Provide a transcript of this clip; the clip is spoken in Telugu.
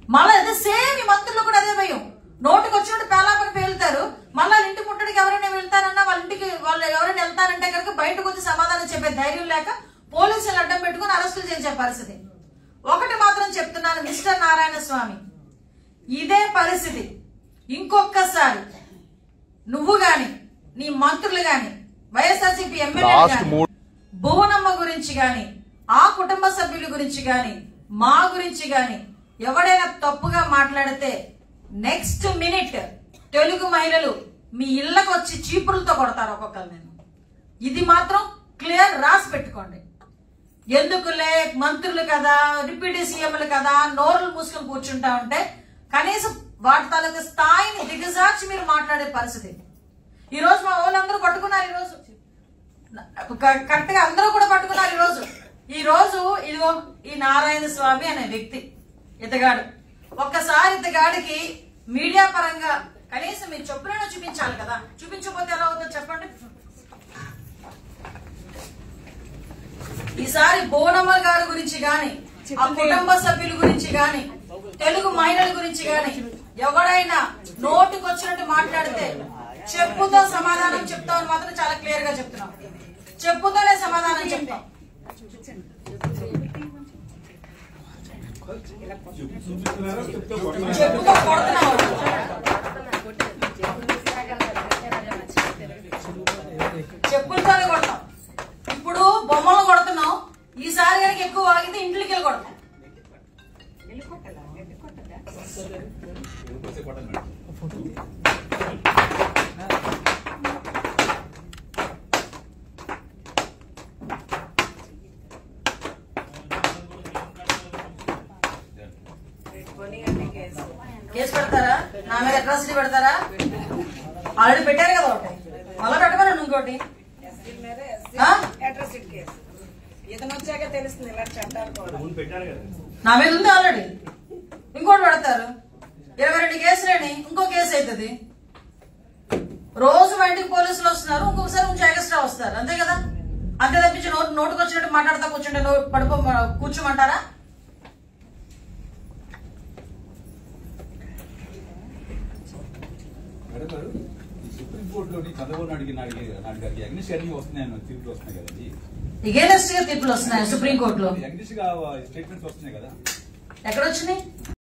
మళ్ళీ అదే సేమ్ ఈ మంత్రులు కూడా అదే భయం నోటికి వచ్చినట్టు పేలాపని పేలుతారు మళ్ళీ వాళ్ళ ఇంటి ముట్టడికి ఎవరైనా వెళ్తారన్నా వాళ్ళ ఇంటికి వాళ్ళు ఎవరైనా వెళ్తారంటే కనుక బయటకు వచ్చి సమాధానం చెప్పే ధైర్యం లేక పోలీసులు అడ్డం పెట్టుకుని అరెస్టులు చేసే పరిస్థితి ఒకటి మాత్రం చెప్తున్నాను మిస్టర్ నారాయణ స్వామి ఇదే పరిస్థితి ఇంకొకసారి నువ్వు గాని నీ మంత్రులు గాని వైఎస్ఆర్సీపీ ఎమ్మెల్యేలు Last గాని మూడు- భువనమ్మ గురించి గాని ఆ కుటుంబ సభ్యుల గురించి గాని మా గురించి గాని ఎవడైనా తప్పుగా మాట్లాడితే నెక్స్ట్ మినిట్ తెలుగు మహిళలు మీ ఇళ్ళకు వచ్చి చీపురులతో కొడతారు ఒక్కొక్కరు నేను ఇది మాత్రం క్లియర్ రాసి పెట్టుకోండి ఎందుకులే మంత్రులు కదా డిప్యూటీ సీఎంలు కదా నోరులు మూసుకొని కూర్చుంటా ఉంటే కనీసం వాటి తాలూకు స్థాయిని దిగజార్చి మీరు మాట్లాడే పరిస్థితి ఈ రోజు మా వాళ్ళందరూ పట్టుకున్నారు ఈ రోజు కరెక్ట్ గా అందరూ కూడా పట్టుకున్నారు ఈ రోజు ఈ రోజు ఇదిగో ఈ నారాయణ స్వామి అనే వ్యక్తి ఇతగాడు ఒక్కసారి ఇతగాడికి మీడియా పరంగా కనీసం మీరు చెప్పులను చూపించాలి కదా చూపించకపోతే ఎలా అవుతుందో చెప్పండి ఈసారి బోనమ్మ గారి గురించి గాని ఆ కుటుంబ సభ్యుల గురించి గాని తెలుగు మహిళల గురించి గాని ఎవడైనా నోటుకు వచ్చినట్టు మాట్లాడితే చెప్పుతో సమాధానం చెప్తామని మాత్రం చాలా క్లియర్ గా చెప్తున్నాం చెప్పుతోనే సమాధానం చెప్తాం చెప్పుతో కొడుతున్నాం చెప్పులతోనే కొడతాం ఇప్పుడు బొమ్మలు కొడుతున్నాం ఈసారి కనుక ఎక్కువ ఆగితే ఇంట్లోకి వెళ్ళి కొడతాం కేసు పెడతారా నా మీద అట్రాసిటీ పెడతారా ఆల్రెడీ పెట్టారు కదా ఒకటి మళ్ళీ పెట్టమని ఇంకోటి ఆ? అట్రాసిటీ కేసు ఇతను వచ్చాక తెలుస్తుంది ఇలా చట్టాలు కూడా నా మీద ఉంది ఆల్రెడీ ఇంకోటి పెడతారు ఇరవై రెండు కేసులేని ఇంకో కేసు అవుతుంది రోజు మా ఇంటికి పోలీసులు వస్తున్నారు ఇంకొకసారి కొంచెం ఎక్స్ట్రా వస్తారు అంతే కదా అంతే తప్పించి నోటు నోటుకు వచ్చినట్టు మాట్లాడతా కూర్చుంటే నోటు పడుకో కూర్చోమంటారా మేడం గారు ఈ సుప్రీంకోర్టులోని చంద్రబాబు నాయుడు నాయుడు నాయుడు గారికి అగ్నిష్ అన్ని వస్తున్నాయి తీర్పులు వస్తున్నాయి కదండి ఇగేనెస్ట్ గా తీర్పులు వస్తున్నాయి సుప్రీంకోర్టులో అగ్నిష్ గా స్టేట్మెంట్స్ వస్తున్నాయి కదా ఎక్కడ వచ్చినాయి